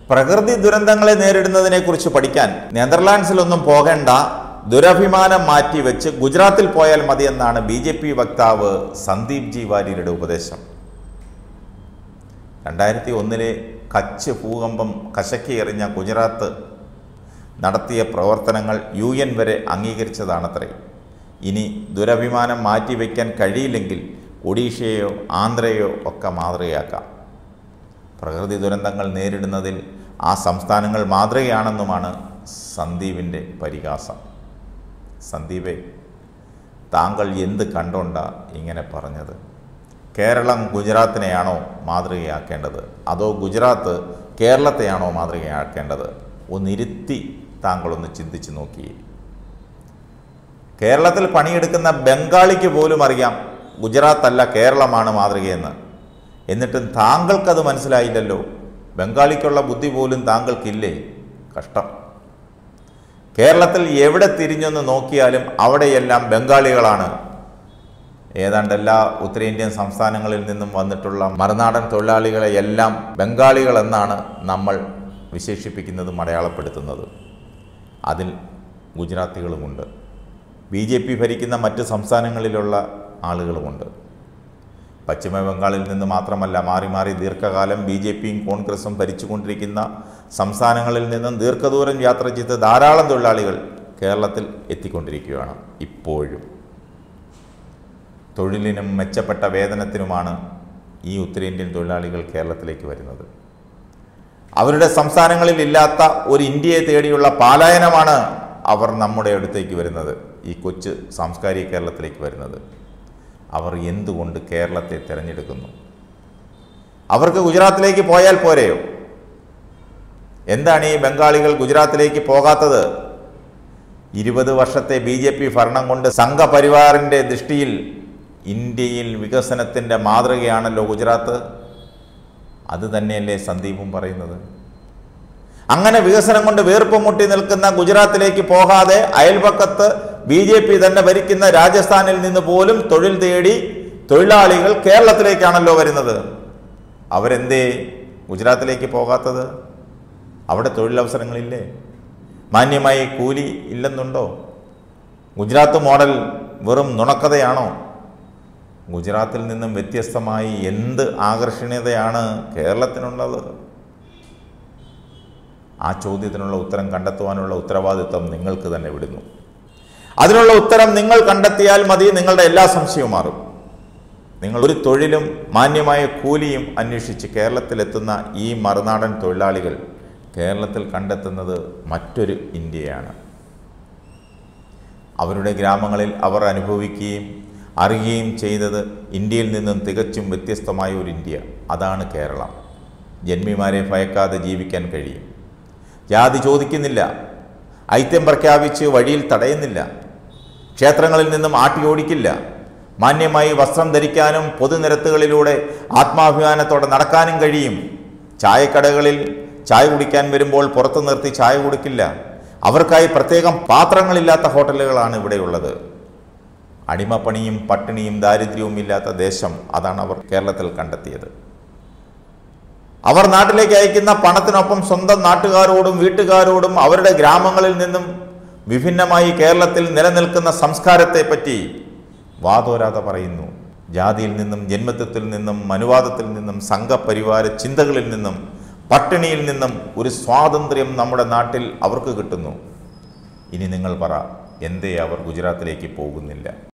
പ്രകൃതി ദുരന്തങ്ങളെ നേരിടുന്നതിനെക്കുറിച്ച് പഠിക്കാൻ നെതർലാൻഡ്സിലൊന്നും പോകേണ്ട ദുരഭിമാനം മാറ്റിവെച്ച് ഗുജറാത്തിൽ പോയാൽ മതിയെന്നാണ് ബി ജെ പി വക്താവ് സന്ദീപ് ജി വാര്യരുടെ ഉപദേശം രണ്ടായിരത്തി ഒന്നിലെ കച്ച് ഭൂകമ്പം കശക്കി എറിഞ്ഞ ഗുജറാത്ത് നടത്തിയ പ്രവർത്തനങ്ങൾ യു എൻ വരെ അംഗീകരിച്ചതാണത്രേ ഇനി ദുരഭിമാനം മാറ്റിവെക്കാൻ കഴിയില്ലെങ്കിൽ ഒഡീഷയോ ആന്ധ്രയോ ഒക്കെ മാതൃകയാക്കാം പ്രകൃതി ദുരന്തങ്ങൾ നേരിടുന്നതിൽ ആ സംസ്ഥാനങ്ങൾ മാതൃകയാണെന്നുമാണ് സന്ദീപിൻ്റെ പരിഹാസം സന്ദീപേ താങ്കൾ എന്ത് കണ്ടോണ്ടാ ഇങ്ങനെ പറഞ്ഞത് കേരളം ഗുജറാത്തിനെയാണോ മാതൃകയാക്കേണ്ടത് അതോ ഗുജറാത്ത് കേരളത്തെയാണോ മാതൃകയാക്കേണ്ടത് ഒന്നിരുത്തി താങ്കളൊന്ന് ചിന്തിച്ച് നോക്കിയേ കേരളത്തിൽ പണിയെടുക്കുന്ന ബംഗാളിക്ക് പോലും അറിയാം ഗുജറാത്തല്ല കേരളമാണ് മാതൃകയെന്ന് എന്നിട്ടും താങ്കൾക്കത് മനസ്സിലായില്ലല്ലോ ബംഗാളിക്കുള്ള ബുദ്ധി പോലും താങ്കൾക്കില്ലേ കഷ്ടം കേരളത്തിൽ എവിടെ തിരിഞ്ഞൊന്ന് നോക്കിയാലും അവിടെയെല്ലാം ബംഗാളികളാണ് ഏതാണ്ട് എല്ലാ ഉത്തരേന്ത്യൻ സംസ്ഥാനങ്ങളിൽ നിന്നും വന്നിട്ടുള്ള മറുനാടൻ തൊഴിലാളികളെ എല്ലാം ബംഗാളികൾ എന്നാണ് നമ്മൾ വിശേഷിപ്പിക്കുന്നതും അടയാളപ്പെടുത്തുന്നത് അതിൽ ഗുജറാത്തികളുമുണ്ട് ബി ജെ പി ഭരിക്കുന്ന മറ്റ് സംസ്ഥാനങ്ങളിലുള്ള ആളുകളുമുണ്ട് പശ്ചിമ ബംഗാളിൽ നിന്ന് മാത്രമല്ല മാറി മാറി ദീർഘകാലം ബി ജെ പിയും കോൺഗ്രസും ഭരിച്ചുകൊണ്ടിരിക്കുന്ന സംസ്ഥാനങ്ങളിൽ നിന്നും ദീർഘദൂരം യാത്ര ചെയ്ത് ധാരാളം തൊഴിലാളികൾ കേരളത്തിൽ എത്തിക്കൊണ്ടിരിക്കുകയാണ് ഇപ്പോഴും തൊഴിലിനും മെച്ചപ്പെട്ട വേതനത്തിനുമാണ് ഈ ഉത്തരേന്ത്യൻ തൊഴിലാളികൾ കേരളത്തിലേക്ക് വരുന്നത് അവരുടെ സംസ്ഥാനങ്ങളിൽ ഇല്ലാത്ത ഒരു ഇന്ത്യയെ തേടിയുള്ള പാലായനമാണ് അവർ നമ്മുടെ അടുത്തേക്ക് വരുന്നത് ഈ കൊച്ചു സാംസ്കാരിക കേരളത്തിലേക്ക് വരുന്നത് അവർ എന്തുകൊണ്ട് കേരളത്തെ തിരഞ്ഞെടുക്കുന്നു അവർക്ക് ഗുജറാത്തിലേക്ക് പോയാൽ പോരെയോ എന്താണ് ഈ ബംഗാളികൾ ഗുജറാത്തിലേക്ക് പോകാത്തത് ഇരുപത് വർഷത്തെ ബി ജെ പി ഭരണം കൊണ്ട് സംഘപരിവാറിൻ്റെ ദൃഷ്ടിയിൽ ഇന്ത്യയിൽ വികസനത്തിൻ്റെ മാതൃകയാണല്ലോ ഗുജറാത്ത് അത് തന്നെയല്ലേ സന്ദീപും പറയുന്നത് അങ്ങനെ വികസനം കൊണ്ട് വീർപ്പ് മുട്ടി നിൽക്കുന്ന ഗുജറാത്തിലേക്ക് പോകാതെ അയൽപക്കത്ത് ബി ജെ പി തന്നെ ഭരിക്കുന്ന രാജസ്ഥാനിൽ നിന്ന് പോലും തൊഴിൽ തേടി തൊഴിലാളികൾ കേരളത്തിലേക്കാണല്ലോ വരുന്നത് അവരെന്തേ ഗുജറാത്തിലേക്ക് പോകാത്തത് അവിടെ തൊഴിലവസരങ്ങളില്ലേ മാന്യമായി കൂലി ഇല്ലെന്നുണ്ടോ ഗുജറാത്ത് മോഡൽ വെറും നുണക്കഥയാണോ ഗുജറാത്തിൽ നിന്നും വ്യത്യസ്തമായി എന്ത് ആകർഷണീയതയാണ് കേരളത്തിനുള്ളത് ആ ചോദ്യത്തിനുള്ള ഉത്തരം കണ്ടെത്തുവാനുള്ള ഉത്തരവാദിത്വം നിങ്ങൾക്ക് തന്നെ വിടുന്നു അതിനുള്ള ഉത്തരം നിങ്ങൾ കണ്ടെത്തിയാൽ മതി നിങ്ങളുടെ എല്ലാ സംശയവും മാറും നിങ്ങൾ ഒരു തൊഴിലും മാന്യമായ കൂലിയും അന്വേഷിച്ച് കേരളത്തിലെത്തുന്ന ഈ മറുനാടൻ തൊഴിലാളികൾ കേരളത്തിൽ കണ്ടെത്തുന്നത് മറ്റൊരു ഇന്ത്യയാണ് അവരുടെ ഗ്രാമങ്ങളിൽ അവർ അനുഭവിക്കുകയും അറിയുകയും ചെയ്തത് ഇന്ത്യയിൽ നിന്നും തികച്ചും വ്യത്യസ്തമായ ഒരു ഇന്ത്യ അതാണ് കേരളം ജന്മിമാരെ ഭയക്കാതെ ജീവിക്കാൻ കഴിയും ജാതി ചോദിക്കുന്നില്ല ഐത്യം പ്രഖ്യാപിച്ച് വഴിയിൽ തടയുന്നില്ല ക്ഷേത്രങ്ങളിൽ നിന്നും ആട്ടി ഓടിക്കില്ല മാന്യമായി വസ്ത്രം ധരിക്കാനും പൊതുനിരത്തുകളിലൂടെ ആത്മാഭിമാനത്തോടെ നടക്കാനും കഴിയും ചായക്കടകളിൽ ചായ കുടിക്കാൻ വരുമ്പോൾ പുറത്തു നിർത്തി ചായ കൊടുക്കില്ല അവർക്കായി പ്രത്യേകം പാത്രങ്ങളില്ലാത്ത ഹോട്ടലുകളാണ് ഇവിടെയുള്ളത് അടിമപ്പണിയും പട്ടിണിയും ദാരിദ്ര്യവും ഇല്ലാത്ത ദേശം അതാണ് അവർ കേരളത്തിൽ കണ്ടെത്തിയത് അവർ നാട്ടിലേക്ക് അയക്കുന്ന പണത്തിനൊപ്പം സ്വന്തം നാട്ടുകാരോടും വീട്ടുകാരോടും അവരുടെ ഗ്രാമങ്ങളിൽ നിന്നും വിഭിന്നമായി കേരളത്തിൽ നിലനിൽക്കുന്ന സംസ്കാരത്തെപ്പറ്റി വാതോരാതെ പറയുന്നു ജാതിയിൽ നിന്നും ജന്മത്വത്തിൽ നിന്നും അനുവാദത്തിൽ നിന്നും സംഘപരിവാര ചിന്തകളിൽ നിന്നും പട്ടിണിയിൽ നിന്നും ഒരു സ്വാതന്ത്ര്യം നമ്മുടെ നാട്ടിൽ അവർക്ക് കിട്ടുന്നു ഇനി നിങ്ങൾ പറ എന്തേ അവർ ഗുജറാത്തിലേക്ക് പോകുന്നില്ല